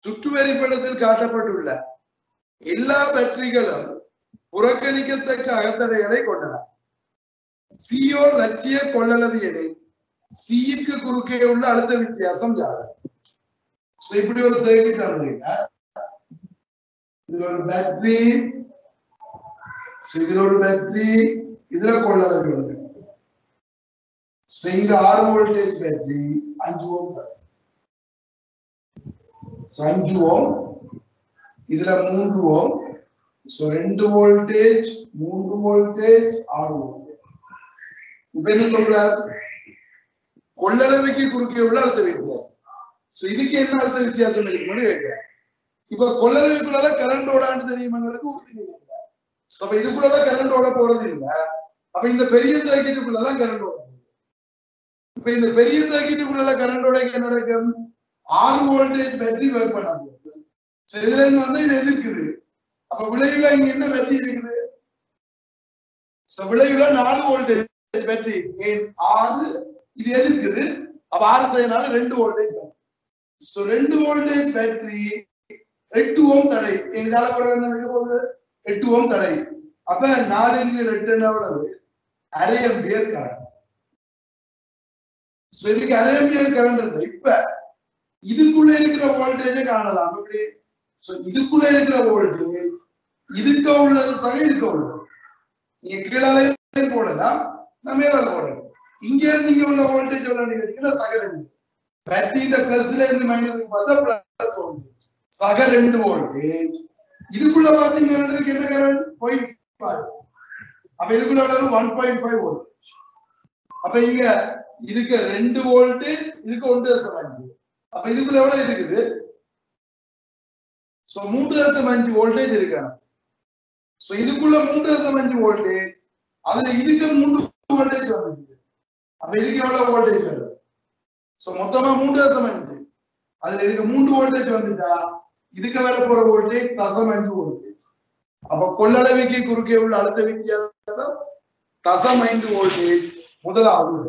சுற்று வரைபடத்தில் காட்டப்பட்டுள்ள எல்லா பேட்டரிகளும் புறக்கணிக்கத்தக்க அகத்தடைகளை கொண்டன சிஓ லட்சிய கொள்ளளவு எனில் சிக்கு குறுக்கே உள்ள அழுத்த வித்தியாசம் யாது So, இப்படி ஒரு சர்க்கிட் தந்துருங்க இதுல ஒரு பேட்டரி இதுல ஒரு பேட்டரி இதுல கொள்ளளவு உண்டு So, இங்க ஆறு வோல்டேஜ் பேட்டரி அஞ்சு ஓம் So, அஞ்சு ஓம் இதுல மூன்று ஓம் சோ ரெண்டு வோல்டேஜ் மூன்று வோல்டேஜ் ஆறு வோல்டேஜ் இப்ப என்ன சொல்றார் கொள்ளளவுக்கு குறுக்கே உள்ள அழுத்த வித்தியாசம் சோ இதுக்கு என்ன அழுத்த வித்தியாசம் இருக்குன்னு கேட்கிறேன் இப்ப கொள்ளளவுக்குள்ள கரண்ட் ஓடான்னு தெரியுமாங்களுக்கு உறுதி இல்லை So, அப்ப இதுக்குள்ள கரண்ட் ஓட போறது இல்ல அப்ப இந்த பெரிய சர்க்கிட்டுக்குள்ளதான் கரண்ட் ஓட போகுது. இப்ப இந்த பெரிய சர்க்கிட்டுக்குள்ள கரண்ட் ஓட என்ன நடக்கும் ஆறு வோல்டேஜ் பேட்டரி ஒர்க் பண்ண போகுது So, இதுல இருந்து வந்து இது எதிர்க்குது அப்ப விளைவுல இங்க என்ன பேட்டரி இருக்குது So, விளைவுல நாலு வோல்டேஜ் பேட்டரி ஆறு இது எதிர்க்குது அப்ப ஆறு செய்யனால ரெண்டு வோல்டேஜ் சோ ரெண்டு வோல்டேஜ் பேட்டரி எட்டு ஓம் தடை எங்களால பிறகு என்ன இருக்க போகுது எட்டு ஓம் தடை அப்ப நாலு இன்டு எட்டு என்ன எவ்வளவு அரை அம்பியர் கரண்ட் சோ இதுக்கு அரை அம்பியர் கரண்ட் இருக்கு இப்ப இதுக்குள்ள இருக்கிற வோல்டேஜை காணலாம் எப்படி சோ இதுக்குள்ள இருக்கிற வோல்டேஜ் இதுக்கு உள்ளது சக இதுக்கு உள்ளது நீங்க கீழே போடலாம் நான் மேல போடலாம் இங்க இருந்து இங்க உள்ள வோல்டேஜ் எவ்வளவு கேட்டீங்கன்னா சக ரெண்டு பேட்டரியில பிளஸ்ல இருந்து மைனஸ்க்கு பார்த்தா பிளஸ் வோல்டேஜ் சக ரெண்டு வோல்டேஜ் இதுக்குள்ள பாத்தீங்கன்னா என்ன கரண்ட் பாயிண்ட் ஃபைவ் அப்ப இதுக்குள்ள எவ்வளவு ஒன் பாயிண்ட் ஃபைவ் வோல்டேஜ் அப்ப இங்க இதுக்கு ரெண்டு வோல்டேஜ் இதுக்கு ஒன்று தசம் அஞ்சு அப்ப இதுக்குள்ள எவ்வளவு இருக்குது சோ மூன்று தசம் அஞ்சு வோல்டேஜ் இருக்காங்க சோ இதுக்குள்ள மூன்று தசம் அஞ்சு வோல்டேஜ் அதுல இதுக்கு மூன்று வோல்டேஜ் வந்துருக்கு அப்ப இதுக்கு எவ்வளவு வோல்டேஜ் வருது சோ மொத்தமா மூன்று தசம் அஞ்சு அதுல இதுக்கு மூன்று வோல்டேஜ் வந்துட்டா இதுக்கு வர போற வோல்டேஜ் தசம் அஞ்சு வோல்டேஜ் அப்ப கொள்ளளவுக்கு குறுக்கே உள்ள அழுத்த வித்தியாசம் தசம் ஐந்து வோல்டேஜ் முதலாவது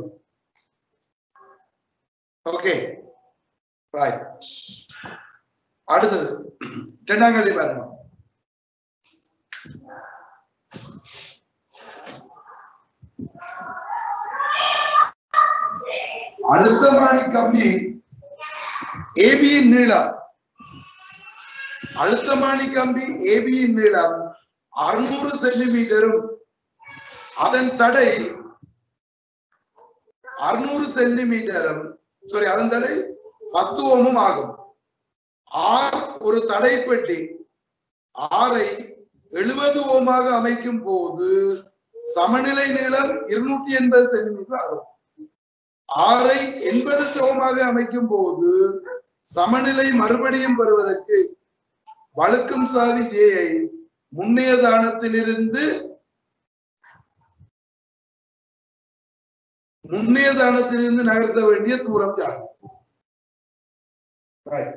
ஓகே ரைட் அடுத்தது இரண்டாம் கேள்வி பாருங்க அழுத்தமானி கம்பி ஏபியின் நீளம் அழுத்தமானி கம்பி ஏபியின் நீளம் அறுநூறு சென்டிமீட்டரும் அதன் தடை அறுநூறு சென்டிமீட்டரும் சாரி அதன் தடை பத்து ஓமும் ஆகும் ஆர் ஒரு தடைப்பெட்டி ஆரை எழுபது ஓமாக அமைக்கும் போது சமநிலை நீளம் இருநூற்றி எண்பது சென்டிமீட்டர் ஆகும் ஆரை எண்பது சமமாக அமைக்கும் போது சமநிலை மறுபடியும் பெறுவதற்கு வழுக்கும் சாவி ஜேயை முன்னைய தானத்திலிருந்து முன்னைய தானத்திலிருந்து நகர்த்த வேண்டிய தூரம் யார் Right.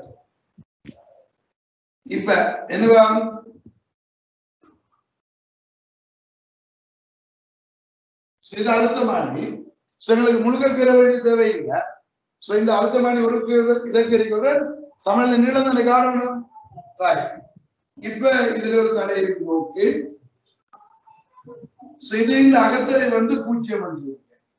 இப்ப என்னவா So, இது அழுத்தமானி So, எங்களுக்கு முழுக்க கீற வேண்டிய தேவையில்லை சோ இந்த அழுத்தமானி ஒரு இதற்கு சமநிலை நீளம் தானே காரணம் Right. இப்ப இதுல ஒரு தடை இருக்கு ஓகே சோ இது இந்த அகத்தடை வந்து பூஜ்ஜியம் அஞ்சு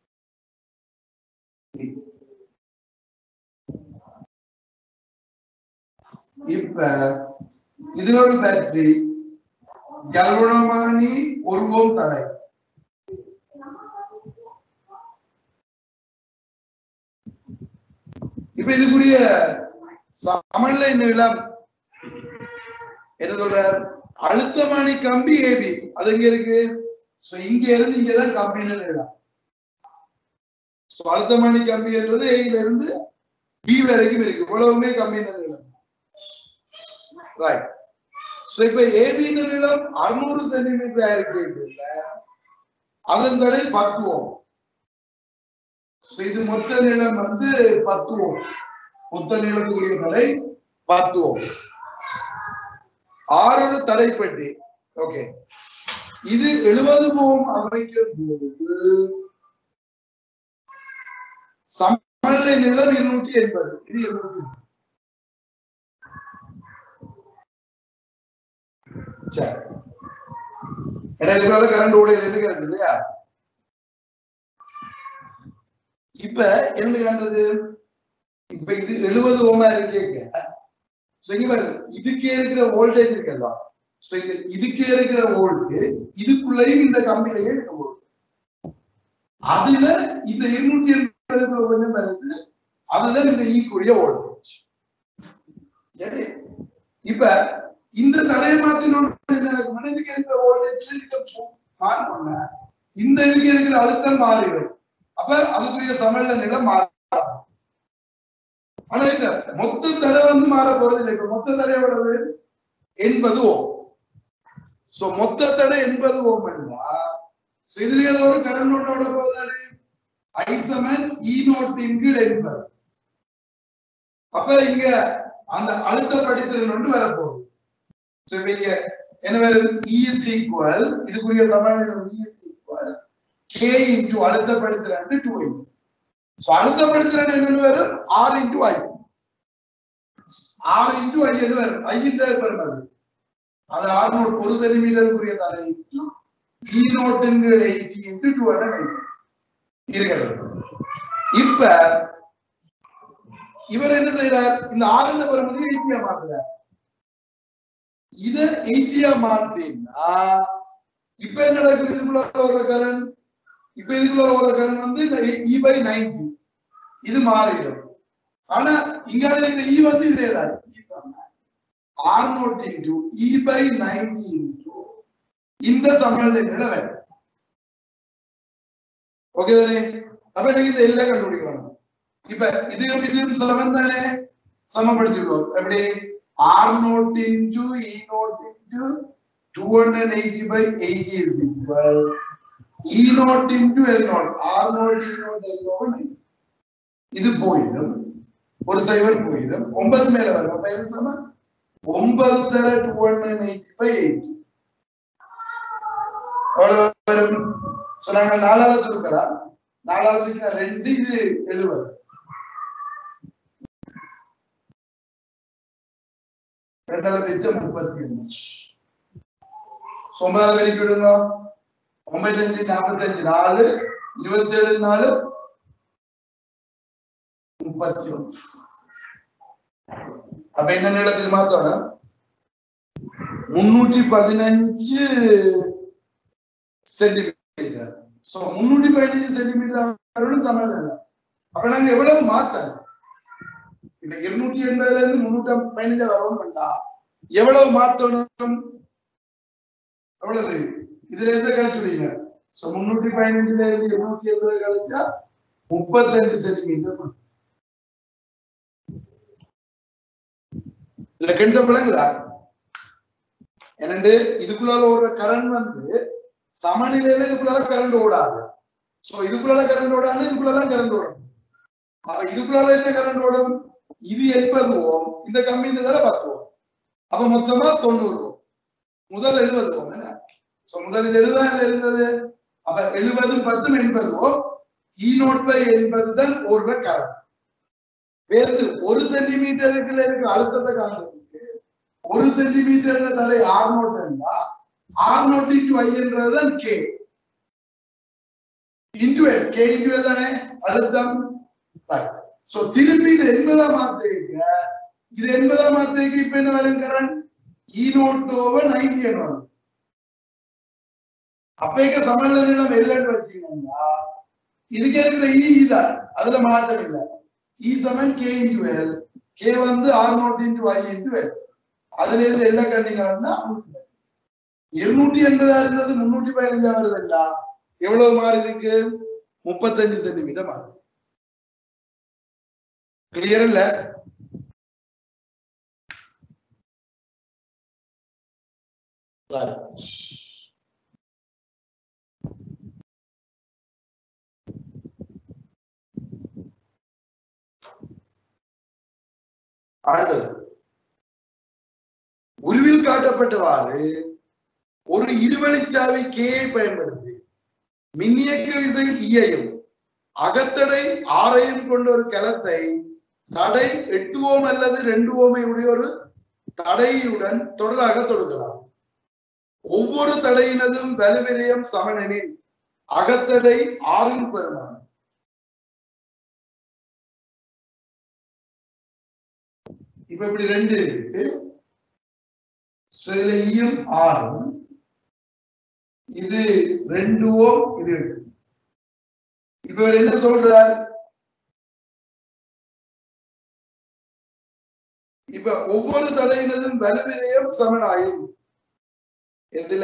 இப்ப இதுல ஒரு பேட்டரி கல்வனமானி ஒரு ஓம் தடை இப்ப இதுக்குரிய சமநிலை நீளம் என்ன சொல்றார் அழுத்தமானி கம்பி ஏபி அது எங்க இருக்கு சோ இங்க இருந்து இங்கதான் கம்பி நீளம் சோ அழுத்தமானி கம்பி என்றது ஏல இருந்து பி வரைக்கும் இருக்கு இவ்வளவுமே கம்பி நீளம் ரைட் சோ இப்ப ஏபி நீளம் அறுநூறு சென்டிமீட்டர் இருக்கு அதன் தடை பத்து ஓம் So, இது மொத்த நீளம் வந்து பத்து ஓம் மொத்த நீளத்துக்குரிய தடை பத்து ஓம் ஆறு தடைப்பட்டி ஓகே இது எழுபது ஓம் அமைக்கும் போது சமநிலை நிலம் இருநூற்றி எண்பது இது இருநூற்றி சரி ஏன்னா இதுக்குள்ள கரண்ட் ஓடையில இருக்கு இல்லையா இப்ப என்ன கண்டது இப்ப இது எழுபது ஓமா இருக்கேங்க சோ இங்க பாருங்க இதுக்கே இருக்கிற வோல்டேஜ் இருக்குல்ல சோ இது இதுக்கே இருக்கிற வோல்டேஜ் இதுக்குள்ளேயும் இந்த கம்பியிலேயே இருக்க வோல்டேஜ் அதுல இந்த இருநூற்றி எண்பதுக்குள்ள கொஞ்சம் வருது அதுதான் இந்த ஈக்குரிய வோல்டேஜ் சரி இப்ப இந்த தடையை மாத்தினோம் என்ன நடக்கும் இதுக்கு இருக்கிற வோல்டேஜ் மாறினோம்னா இந்த இதுக்கு இருக்கிற அழுத்தம் மாறிடும் அப்ப அதுக்குரிய சமநிலை நிலை மாறும் ஆனா இந்த மொத்த தடை வந்து மாற போறது இல்லை இப்ப மொத்த தடை எவ்வளவு எண்பது ஓம் சோ மொத்த தடை எண்பது ஓம் என்றா so இதுல ஏதோ ஒரு கரண்ட் நோட்டோட போகுதானே ஐ சமன் இ நோட் இன்கீழ் எண்பது அப்ப இங்க அந்த அழுத்த படித்திறன் ஒன்று வரப்போகுது சோ இப்ப இங்க என்ன வரும் இ இஸ் ஈக்குவல் இதுக்குரிய சமநிலை E is equal K into அழுத்த படித்திறன் டூ ஐ சோ அழுத்த படித்திறன் என்னன்னு வரும் R into I R into I என்று வரும் ஐ இந்த வருது அது ஆர் நோட் ஒரு சென்டிமீட்டருக்குரிய தடை into E naught eighty into two hundred இருக்கிறது இப்ப இவர் என்ன செய்யறார் இந்த ஆறுல வரும்போது எயிட்டியா மாத்துறார் இத எயிட்டியா மாத்தீங்கன்னா இப்ப என்ன நடக்குது இதுக்குள்ள ஒரு கரண்ட் இப்ப இதுக்குள்ள ஒரு கரண்ட் வந்து இ பை நைன்டி இது மாறிடும் ஆனா இங்க இருக்கிற இ வந்து இதே தான் R naught into E by ninety into இந்த சமநிலைகளை வேணும் ஓகே தானே அப்ப எனக்கு இந்த எல்லாம் கண்டுபிடிக்கணும் இப்ப இதுவும் இதுவும் சமம் தானே சமப்படுத்திடுவோம் எப்படி R naught into E naught into two hundred eighty by eighty is equal E naught into L naught R naught E naught L naught இது போயிடும் ஒரு சைவர் போயிடும் ஒன்பது மேல வரும் அப்ப என்ன சமம் ஒன்பது தர two hundred eighty by eighty எவ்வளவு வரும் சோ நாங்க நாலால சுருக்கலாம் நாலால சுருக்கினா ரெண்டு இது எழுபது ரெண்டால வச்ச முப்பத்தி அஞ்சு ஒன்பதால பெருக்கி விடுங்க ஒன்பத்தஞ்சு நாற்பத்தஞ்சு நாலு இருபத்தி ஏழு நாலு முப்பத்தி ஒன்று அப்ப இந்த நீளத்துக்கு மாத்தோம் முன்னூற்றி பதினஞ்சு சென்டிமீட்டர் சோ முன்னூற்றி பதினஞ்சு சென்டிமீட்டர் தமிழ் அப்ப நாங்க எவ்வளவு மாத்தணும் இப்ப இருநூற்றி எண்பதுல இருந்து முன்னூற்றி பதினஞ்சா வரவும் பண்ணா எவ்வளவு மாத்தணும் எவ்வளவு இதுல இருந்து கழிச்சுடுங்க சோ முன்னூற்றி பதினஞ்சுல இருந்து இருநூற்றி எண்பது கழிச்சா முப்பத்தஞ்சு சென்டிமீட்டர் இல்ல கெண்டம் விளங்குதா என்னண்டு இதுக்குள்ள ஒரு கரண்ட் வந்து சமநிலையில இதுக்குள்ள கரண்ட் ஓடாது சோ இதுக்குள்ள கரண்ட் ஓடாது இதுக்குள்ள கரண்ட் ஓடும் அப்ப இதுக்குள்ள என்ன கரண்ட் ஓடும் இது எண்பது ஓம் இந்த கம்பின்றதால பத்து ஓம் அப்ப மொத்தமா தொண்ணூறு ஓம் முதல் எழுபது ஓம் என்ன சோ முதல் இது எழுபதாயிரம் இருந்தது அப்ப எழுபதும் பத்தும் எண்பது ஓம் இ நோட் பை எண்பது தான் ஒரு கரண்ட் வேறு ஒரு சென்டிமீட்டருக்குள்ள இருக்கிற அழுத்தத்தை காண்றதுக்கு ஒரு சென்டிமீட்டர் தடை ஆர் நோட் இருந்தா ஆர் நோட் இன்டு ஐ என்றதுதான் K into L K into L தானே அழுத்தம் சோ திருப்பி இது எண்பதாம் மாத்திரைக்கு இது எண்பதாம் மாத்திரைக்கு இப்ப என்ன வரும் current E naught over ninety வரும் அப்பேக்க சமநிலை நிலம் எல்லன்னு வச்சீங்கன்னா இதுக்கு இருக்கிற இ இதான் அதுல மாற்றம் இல்லை இ சமன் கே இன்டு எல் கே வந்து R naught into I into L அதுல இருந்து என்ன கண்டிங்கன்னா இருநூற்றி எண்பதா இருந்தது முன்னூற்றி பதினஞ்சா வருதுண்டா எவ்வளவு மாறி இருக்கு முப்பத்தஞ்சு சென்டிமீட்டர் மாறி கிளியர் இல்ல அடுத்தது உருவில் காட்டப்பட்டவாறு ஒரு இருவழிச்சாவி கேயை பயன்படுத்தி மின்னியக்க விசை ஈயையும் அகத்தடை ஆறையும் கொண்ட ஒரு கலத்தை தடை எட்டு ஓம் அல்லது ரெண்டு ஓமை உடைய ஒரு தடையுடன் தொடராக தொடுக்கலாம் ஒவ்வொரு தடையினதும் வலுவிரயம் சமனெனில் அகத்தடை ஆறின் பெருமானம் இப்ப இப்படி ரெண்டு இருக்கு So, இதுல ஈயும் ஆறும் இது ரெண்டு ஓம் இது எட்டு. இப்ப இவர் என்ன சொல்றார் இப்ப ஒவ்வொரு தடையினதும் வலுவிரயம் சமனாயும் எதுல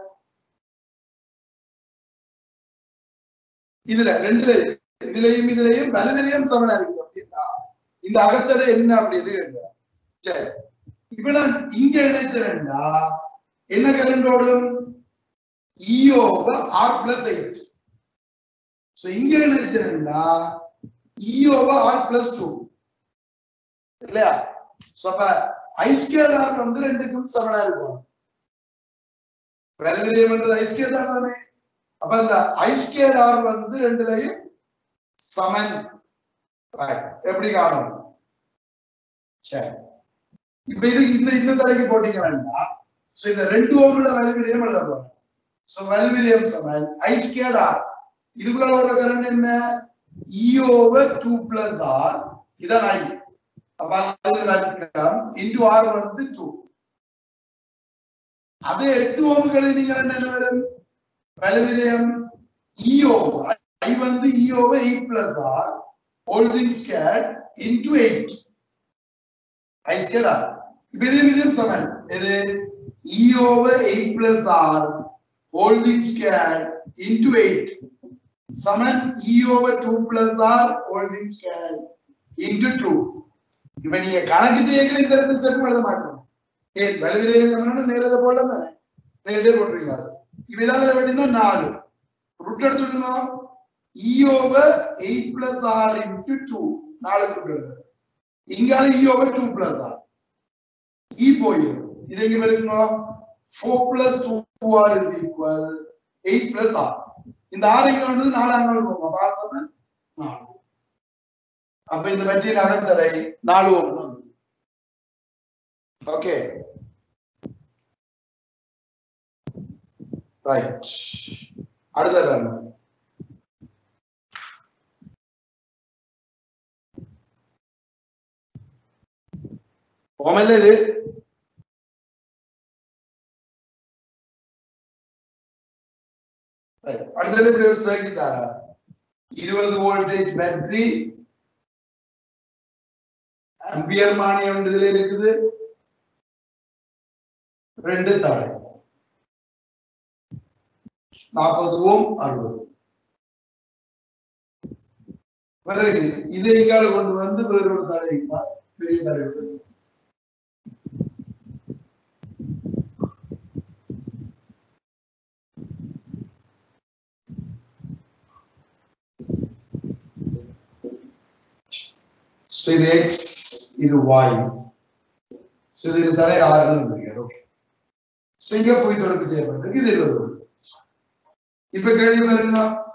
இதுல ரெண்டுல இதுலயும் இதுலயும் வலுவிரயம் சமனா இருக்குது அப்படின்னா இந்த அகத்தடை என்ன அப்படின்னு கேட்கிறார். சரி இப்ப நான் இங்க இணைச்சேன்டா என்ன கரண்ட் ஓடும் E over R plus eight so இங்க இணைச்சேன்டா இஓவ ஆர் பிளஸ் டூ இல்லையா சோ அப்ப ஐஸ்கேட் ஆர் வந்து ரெண்டுக்கும் சமனா இருக்கும் விலகிரியம்ன்றது ஐஸ்கேட் ஆர் தானே அப்ப இந்த ஐஸ்கேட் ஆர் வந்து ரெண்டுலயும் சமன் Right. எப்படி காணும் சரி இப்ப இது இந்த இந்த தலைக்கு போட்டீங்க வேண்டாம் சோ இந்த ரெண்டு ஓம்ல வலுவிலியம் எழுத போறோம் சோ வலுவிலியம் சமன் ஐ ஸ்கேட் ஆர் இதுக்குள்ள வர கரண்ட் என்ன E over two plus R இதான் ஐ அப்ப அது வர்க்கம் இன்டு ஆர் வந்து டூ அதே எட்டு ஓம்களை நீங்க என்ன வரும் வலுவிலியம் இ ஓவர் ஐ வந்து E over eight plus R ஹோல்டிங் squared into eight I squared R இப்ப இதே விதம் சமன் இது E over eight plus R ஹோல்டிங் ஸ்கேட் இன்டு எயிட் சமன் E over two plus R ஹோல்டிங் ஸ்கேட் இன்டு டூ இப்ப நீங்க கணக்கு செய்யல இந்த ரெண்டு ஸ்டெப் எழுத மாட்டோம் ஏன் வலுவிலே சமன் நேரத்தை போடல தானே நேரே போட்டுருங்க இப்ப இதால வேண்டினா நாலு ரூட் எடுத்துடுங்க E over eight plus R into two நாலு ரூட் எடுங்க இங்கால E over two plus R E போயிடும் இது எங்க வருங்க four plus two R is equal eight plus R இந்த ஆறு இங்க வந்து நாலு அங்கே போகும் பார்த்தோம்னா நாலு அப்ப இந்த மெட்டீரியல் அகத்தடை நாலு ஒன்று ஓகே ரைட் அடுத்த வேணும் ஓமல்ல இது Right. அடுத்தது இப்படி ஒரு சர்க்கிட் தாரா இருபது வோல்டேஜ் பேட்டரி அம்பியர் மானியம் இதுல இருக்குது ரெண்டு தடை நாற்பது ஓம் அறுபது பிறகு இதை இங்கால கொண்டு வந்து வேறொரு தடை பெரிய தடை இருக்குது. So இது X, இது Y. So இது தடை ஆறுன்னு தெரியும். Okay. So இங்க போய் தொடர்பு செய்யப்பட்டிருக்கு இது இருபது volt. இப்ப கேள்வி பாருங்க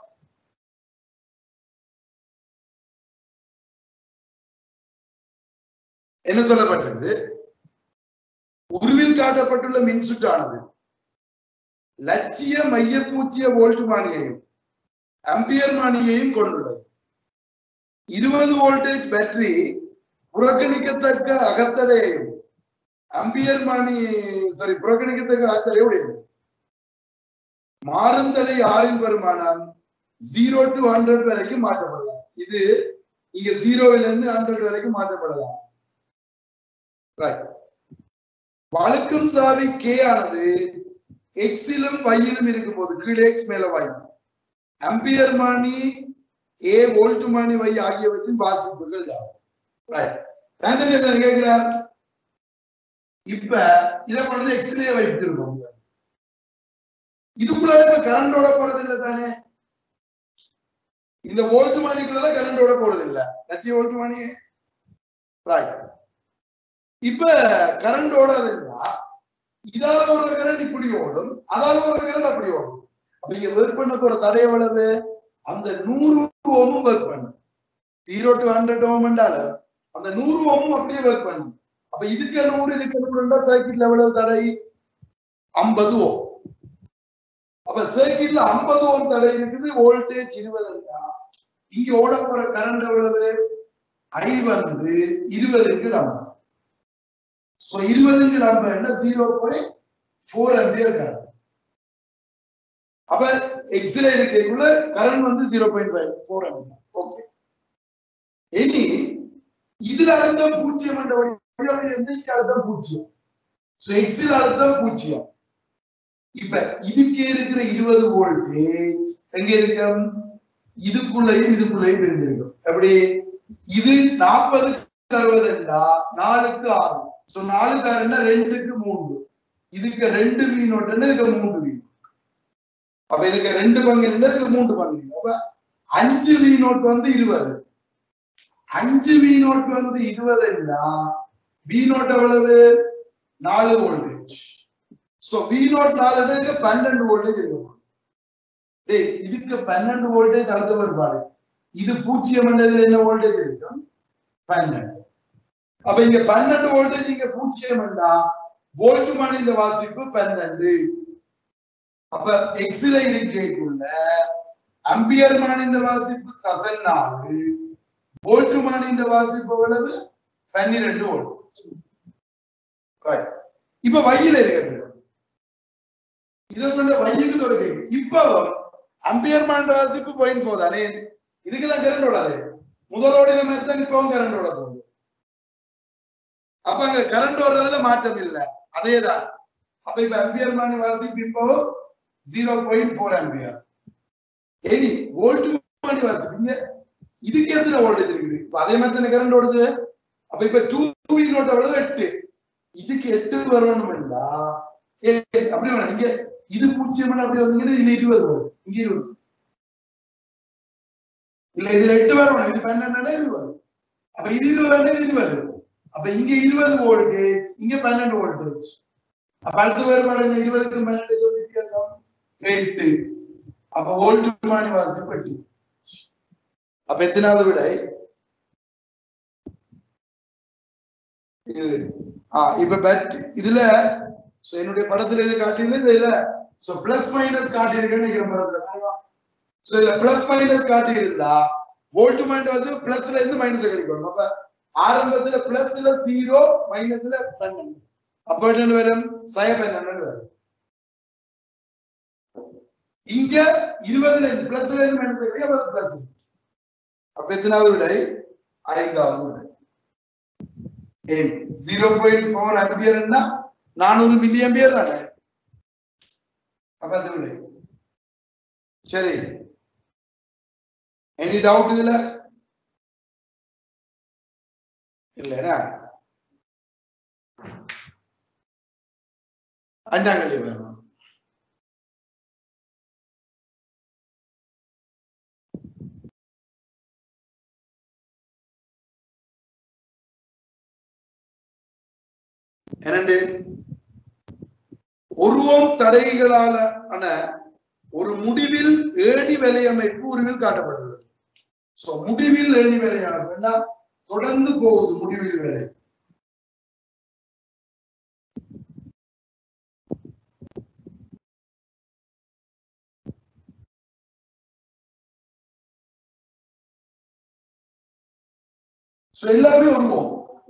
என்ன சொல்லப்பட்டிருக்கு உருவில் காட்டப்பட்டுள்ள மின்சுற்றானது லட்சிய மைய பூச்சிய வோல்ட் மானியையும் அம்பியர் மானியையும் கொண்டுள்ளது இருபது வோல்டேஜ் பேட்டரி புறக்கணிக்கத்தக்க அகத்தடையையும் அம்பியர் மானி சாரி புறக்கணிக்கத்தக்க அகத்தடை உடையது மாறுந்தடை ஆறின் பெருமானம் ஜீரோ டு ஹண்ட்ரட் வரைக்கும் மாற்றப்படலாம் இது இங்க ஜீரோவில இருந்து ஹண்ட்ரட் வரைக்கும் மாற்றப்படலாம் ரைட் வழுக்கும் சாவி கே ஆனது எக்ஸிலும் வையிலும் இருக்கும் போது கீழே எக்ஸ் மேல வை அம்பியர் மானி ஏ வோல்ட் மானி வை ஆகியவற்றின் வாசிப்புகள் யாவும் ரைட் என்ன கேட்கிறார் இப்ப இதை கொண்டு எக்ஸ்லயே வைத்து இருக்கோம் இதுக்குள்ள இப்ப கரண்டோட போறது இல்ல தானே இந்த வோல்ட் மானிக்குள்ள கரண்டோட போறது இல்ல லட்சிய வோல்ட் மானி ரைட் இப்ப கரண்ட் ஓடாது இருந்தா இதால ஒரு கரண்ட் இப்படி ஓடும் அதால ஒரு கரண்ட் அப்படி ஓடும் அப்ப இங்க ஒர்க் பண்ண போற தடை எவ்வளவு அந்த நூறு ஓமும் ஒர்க் பண்ணும் ஜீரோ டு ஹண்ட்ரட் ஓம்ன்றால அந்த நூறு ஓமும் அப்படியே ஒர்க் பண்ணும் அப்ப இதுக்கு நூறு இதுக்கு நூறு சர்க்கிட்ல எவ்வளவு தடை ஐம்பது ஓம் அப்ப சர்க்கிட்ல ஐம்பது ஓம் தடை இருக்குது வோல்டேஜ் இருபது இங்க ஓட போற கரண்ட் எவ்வளவு ஐ வந்து இருபதுக்கு நம்பர் சோ இருபதுக்கு நம்பர் என்ன zero point four ampere current அப்ப எக்ஸ்ல இருக்கக்குள்ள கரண்ட் வந்து zero point five four ampere okay இனி இதுல அழுத்தம் பூஜ்ஜியம் என்ற வடிவம் எந்த அழுத்தம் பூஜ்ஜியம் சோ எக்ஸில் அழுத்தம் பூஜ்ஜியம் இப்ப இதுக்கு இருக்கிற இருபது வோல்டேஜ் எங்க இருக்கும் இதுக்குள்ளேயும் இதுக்குள்ளேயும் இருந்திருக்கும் எப்படி இது நாற்பது அறுபதுண்டா நாலுக்கு ஆறு சோ நாலுக்கு ஆறுன்னா ரெண்டுக்கு மூன்று இதுக்கு ரெண்டு வி நோட்டுன்னா இதுக்கு மூன்று வி அப்ப இதுக்கு ரெண்டு பங்கு இல்லை இதுக்கு மூன்று பங்கு இல்லை. அப்ப அஞ்சு வி நோட் வந்து இருபது அஞ்சு வி நோட் வந்து இருபதுன்னா வி நோட் எவ்வளவு நாலு வோல்டேஜ் சோ வி நோட் நாலு பேருக்கு பன்னெண்டு வோல்டேஜ் இருக்கும் டேய் இதுக்கு பன்னெண்டு வோல்டேஜ் அடுத்த வருபாடு இது பூஜ்ஜியம் என்றதுல என்ன வோல்டேஜ் இருக்கும் பன்னெண்டு அப்ப இங்க பன்னெண்டு வோல்டேஜ் இங்க பூஜ்ஜியம் என்றா வோல்ட் மணிஇந்த வாசிப்பு பன்னெண்டு அப்ப எக்ஸ்ல இருக்கேக்குள்ள அம்பியர் மானிந்த வாசிப்பு தசன் நாலு வோல்ட் மானிந்த வாசிப்பு எவ்வளவு பன்னிரெண்டு வோல்ட் Right. இப்ப வையில இருக்கிறது இதை கொண்டு வையுக்கு தொடங்க இப்ப அம்பியர் மாண்ட வாசிப்பு பாயிண்ட் போதானே இதுக்குதான் கரண்ட் ஓடாது முதலோடின மாதிரி தான் இப்பவும் கரண்ட் ஓட போகுது அப்ப அங்க கரண்ட் ஓடுறதுல மாற்றம் இல்ல அதேதான் அப்ப இப்ப அம்பியர் மாணி வாசிப்பு இப்போ ஜீரோ பாயிண்ட் ஃபோர் அம்பியர் இனி வோல்ட் மாணி வாசிப்பு இங்க இதுக்கு எத்தனை வோல்டேஜ் இருக்குது இப்ப அதே மாதிரி தானே கரண்ட் ஓடுது அப்ப இப்ப டூ வி நோட் எவ்வளவு எட்டு இதுக்கு எட்டு வரணும்டா ஏ, அப்படி வேணும் இங்க இது பூஜ்ஜியம் அப்படி வந்தீங்கன்னா இதுல இருபது வரும் இங்க இருபது இல்ல இதுல எட்டு வரணும் இது பன்னெண்டு இருபது அப்ப இது இருபது இது இருபது அப்ப இங்க இருபது வோல்டேஜ் இங்க பன்னெண்டு வோல்டேஜ் அப்ப அடுத்த வேறுபாடு என்ன? இருபதுக்கு பன்னெண்டு எவ்வளவு வித்தியாசம் எட்டு அப்ப வோல்ட் மாணி வாசிப்பு எட்டு அப்ப எத்தனாவது விடை இது ஆ இப்ப பேட் இதுல சோ என்னுடைய படத்துல இது காட்டியில இதுல சோ பிளஸ் மைனஸ் காட்டி இருக்குன்னு நினைக்கிறேன் படத்துல சோ இதுல பிளஸ் மைனஸ் காட்டி இருந்தா வோல்ட் மைண்ட் வந்து பிளஸ்ல இருந்து மைனஸ் கிடைக்கணும் அப்ப ஆரம்பத்துல பிளஸ்ல ஜீரோ மைனஸ்ல பன்னெண்டு அப்ப என்ன வரும் சய பன்னெண்டு வரும் இங்க இருபதுல இருந்து பிளஸ்ல இருந்து மைனஸ் கிடைக்கும் அப்ப பிளஸ் அப்ப எத்தனாவது விடை ஐந்தாவது விடை ஜீரோ பாயிண்ட் ஃபோர் ஆம்பியர்னா நானூறு மில்லி ஆம்பியர் தானே அப்ப அது விடை சரி எனி டவுட் இதுல இல்லைனா அஞ்சாம் கல்வி வேணும் இரண்டு உருவம் தடைகளான ஆன ஒரு முடிவில் ஏணி வலையமைப்பு உருவில் காட்டப்பட்டுள்ளது சோ முடிவில் ஏணி வலையமைப்புன்னா தொடர்ந்து போகுது முடிவில் வேலை சோ எல்லாமே உருவம்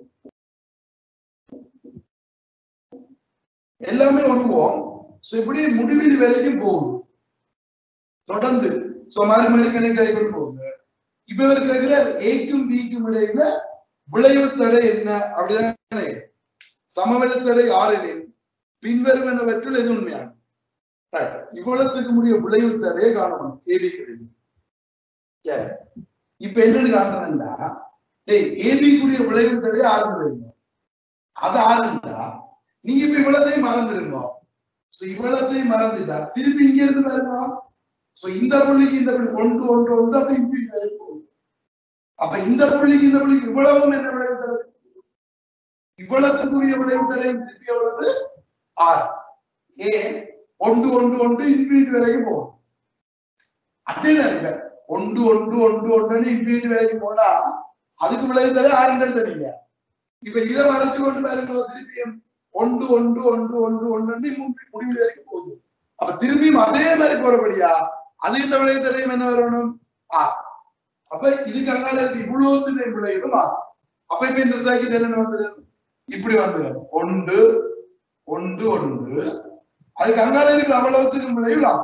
எல்லாமே உருவம் சோ இப்படி முடிவில் வரைக்கும் போகுது தொடர்ந்து சோ மாறி மாறி கணக்கு போகுது இப்ப இவர் கேட்கிறார் ஏக்கும் பிக்கும் இடையில விளைவு தடை என்ன அப்படிதான் சமவெள தடை ஆறிலில் பின்வருவனவற்றுள் எது உண்மையான Right. இவ்வளவுக்கு முடிய விளைவு தடையை காணணும் ஏபி கிடைக்கும் சரி இப்ப என்னன்னு காரணம்னா டேய் ஏபிக்குரிய விளைவு தடை ஆரம்பிங்க அது ஆரம்பிட்டா நீங்க இப்ப இவ்வளத்தையும் மறந்துருங்க சோ இவ்வளத்தையும் மறந்துட்டா திருப்பி இங்க இருந்து பாருங்க சோ இந்த புள்ளிக்கு இந்த புள்ளி ஒன்று ஒன்று ஒன்று அப்படி இன்ஃபினிட் வரைக்கும் போகும். அப்ப இந்த புள்ளிக்கு இந்த புள்ளிக்கு இவ்வளவும் என்ன விளைவு தடை இவ்வளவுக்குரிய விளைவு தடை திருப்பி எவ்வளவு ஆறு ஏன் ஒன்று ஒன்று ஒன்று இன்ஃபினிட் வரைக்கும் போகும் அதே நினைப்பேன் ஒன்று ஒன்று ஒன்று ஒன்று இன்ஃபினிட் வரைக்கும் போனா அதுக்கு விளைவு தடை ஆறு தரீங்க இப்ப இதை மறைச்சு கொண்டு பாருங்க திருப்பியும் ஒன்று ஒன்று ஒன்று ஒன்று ஒன்று முடிவு வரைக்கும் போகுது அப்ப திரும்பியும் அதே மாதிரி போறபடியா அது இந்த விளைவு தடையும் என்ன வரணும் ஆர் அப்ப இதுக்கு அங்கால இருக்கு இவ்வளவு விளைவும் ஆர் அப்ப இப்ப இந்த சைக்கிள் என்ன வந்துடும் இப்படி வந்துடும் ஒன்று ஒன்று ஒன்று அதுக்கு அங்கால இருக்கிற அவ்வளவுத்துக்கு விளைவுலாம்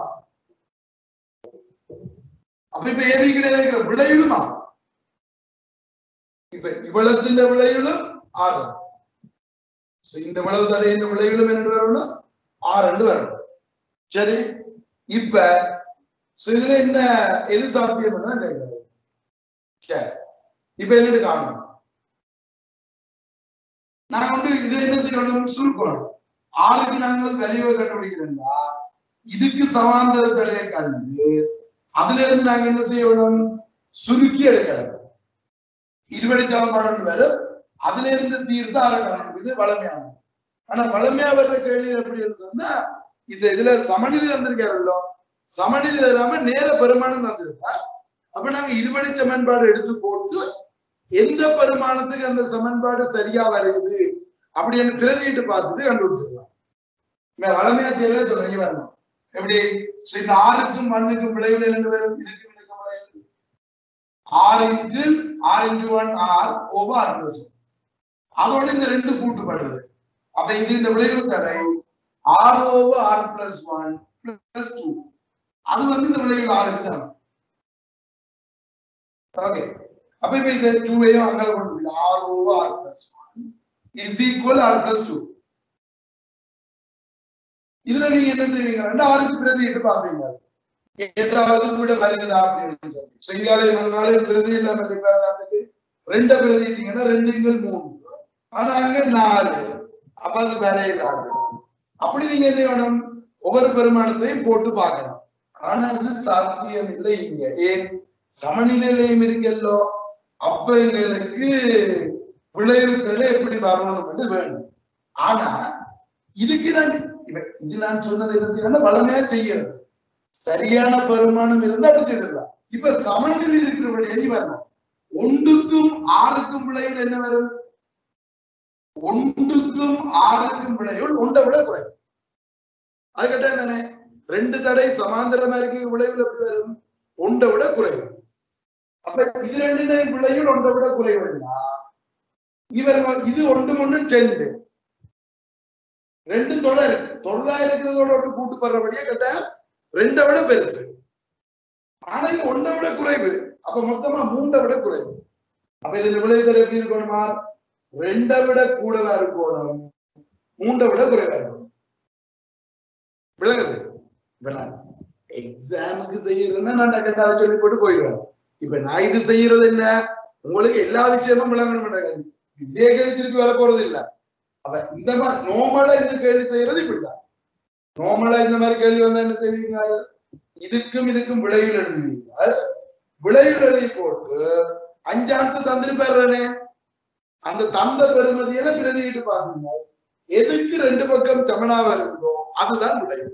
அப்ப இப்ப ஏறி கிடையாது விளைவுமா இப்ப இவ்வளത്തിന്റെ விளைவுகளும் ஆறு So, இந்த விளைவு தடை இந்த விளைவுகளும் என்ன வரணும் ஆறு ரெண்டு வரணும் சரி இப்ப so இதுல என்ன எது சாத்தியம் கேட்கறது சரி இப்ப என்னட்டு காணும் நான் வந்து இது என்ன செய்யணும் சுருக்கணும் ஆறுக்கு நாங்கள் வேல்யூவை கண்டுபிடிக்கிறோம்னா இதுக்கு சமாந்தர தடையை கண்டு அதுல இருந்து நாங்க என்ன செய்யணும் சுருக்கி எடுக்கணும் இருவடி சமன்பாடு வரும் அதுல இருந்து தீர்த்து ஆரம்பிக்கணும் இது வளமையான ஆனா வளமையா வர்ற கேள்வி எப்படி இருந்ததுன்னா இந்த இதுல சமநிலை வந்திருக்காருல்ல சமநிலை இல்லாம நேர பெருமானம் தந்திருக்கா அப்ப நாங்க இருவடி சமன்பாடு எடுத்து போட்டு எந்த பெருமானத்துக்கு அந்த சமன்பாடு சரியா வருது அப்படின்னு பிரதிட்டு பார்த்துட்டு கண்டுபிடிச்சிடலாம் இவன் வளமையா செய்யல சொல்றேன் வரணும் எப்படி So, இந்த ஆறுக்கும் மண்ணுக்கும் விளைவுல ரெண்டு பேரும் இதுக்கும் இதுக்கும் விளைவு ஆறு இன்டு ஆறு into one R over R plus அதோட இந்த ரெண்டு கூட்டுப்படுது அப்ப இது இந்த விளைவு தடை R over R plus one plus two அது வந்து இந்த விளைவு ஆறுக்கு தான் ஓகே அப்ப இப்ப இந்த டூவையும் அங்கே கொண்டு போய் R over R plus one is equal R plus two இதுல நீங்க என்ன செய்வீங்க ரெண்டு ஆறுக்கு பிரதிட்டு பாப்பீங்க ஏதாவது கூட வருகுதா அப்படின்னு சொல்லி செய்யாலே மறுநாளே பிரதி இல்லாம இருக்கிறதுக்கு ரெண்ட பிரதிட்டீங்கன்னா ரெண்டுங்கள் மூணு ஆனா அங்க நாலு அப்ப அது வரையில அப்படி நீங்க என்ன வேணும் ஒவ்வொரு பெருமானத்தையும் போட்டு பார்க்கணும் ஆனா இது சாத்தியம் இல்லை இங்க ஏன் சமநிலையிலையும் இருக்கல்லோ அப்ப எங்களுக்கு விளைவுகளை எப்படி வரணும் வேணும் ஆனா இதுக்கு நான் இவ- இது நான் சொன்னது என்னன்னா வளமையா செய்யறது சரியான பெருமானம் இருந்தா அப்படி செய்திடலாம் இப்ப சமநிலை இருக்கிறபடி எரி வரணும் ஒன்றுக்கும் ஆறுக்கும் விளைவுகள் என்ன வரும் ஒன்றுக்கும் ஆறுக்கும் விளைவுகள் ஒன்றை விட குறைவு அதுக்கிட்ட என்னன்னு ரெண்டு தடை சமாந்தரமா இருக்க விளைவுகள் எப்படி வரும் ஒன்றை விட குறைவு அப்ப இது ரெண்டு விளைவுகள் ஒன்றை விட குறைவுன்னா இவர் இது ஒன்று ஒன்று டென்ட் ரெண்டு தொடர் தொடரா இருக்கிறதோட ஒன்று கூட்டு படுறபடியே கேட்ட ரெண்டை விட பெருசு ஆனா இது ஒன்றை விட குறைவு அப்ப மொத்தமா மூண்டை விட குறைவு அப்ப இதுல விளைவுதல் எப்படி இருக்கணுமா ரெண்டை விட கூடவா இருக்கணும் மூண்டை விட குறைவா இருக்கணும் விளங்குது விளங்கு எக்ஸாமுக்கு செய்யறதுன்னா நான் கேட்டா அதை சொல்லி போட்டு போயிடுவேன் இப்ப நான் இது செய்யறது என்ன உங்களுக்கு எல்லா விஷயமும் விளங்கணும் மாட்டாங்க இதே கேள்வி திருப்பி வர போறது இல்ல அப்ப இந்த மாதிரி நோமலா இந்த கேள்வி செய்யறது இப்படிதான் நோமலா இந்த மாதிரி கேள்வி வந்தா என்ன செய்வீங்க இதுக்கும் இதுக்கும் விளைவில் எழுதுவீங்க விளைவில் எழுதி போட்டு அஞ்சாண்டு தந்திருப்பாருனே அந்த தந்த பெருமதியில பிரதிட்டு பாருங்க எதுக்கு ரெண்டு பக்கம் சமனா வருதோ அதுதான் விளைவு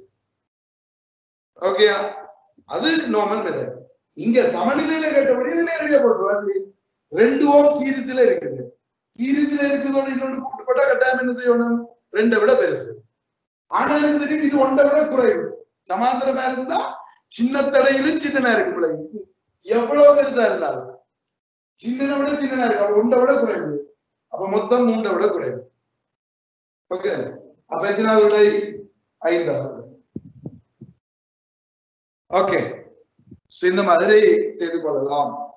ஓகேயா அது நார்மல் மெத்தட் இங்க சமநிலையில கேட்டபடி இதுல எழுதிய போட்டுருவாங்க ரெண்டு ஓம் சீரிஸ்ல இருக்குது சீரிஸ்ல இருக்கிறதோட இன்னொன்று கூட்டு போட்டா கட்டாயம் என்ன செய்யணும் ரெண்டை விட பெருசு ஆனா எனக்கு தெரியும் இது ஒன்றை விட குறைவு சமாந்தரமா இருந்தா சின்ன தடையிலும் சின்னனா இருக்கு பிள்ளைங்க எவ்வளவு பெருசா இருந்தாலும் சின்னனை விட சின்னனா இருக்கு அப்ப ஒன்றை விட குறைவு அப்ப மொத்தம் மூன்றை விட குறைவு ஓகே அப்ப எத்தனாவது விடை ஐந்தாவது ஓகே இந்த மாதிரி செய்து கொள்ளலாம்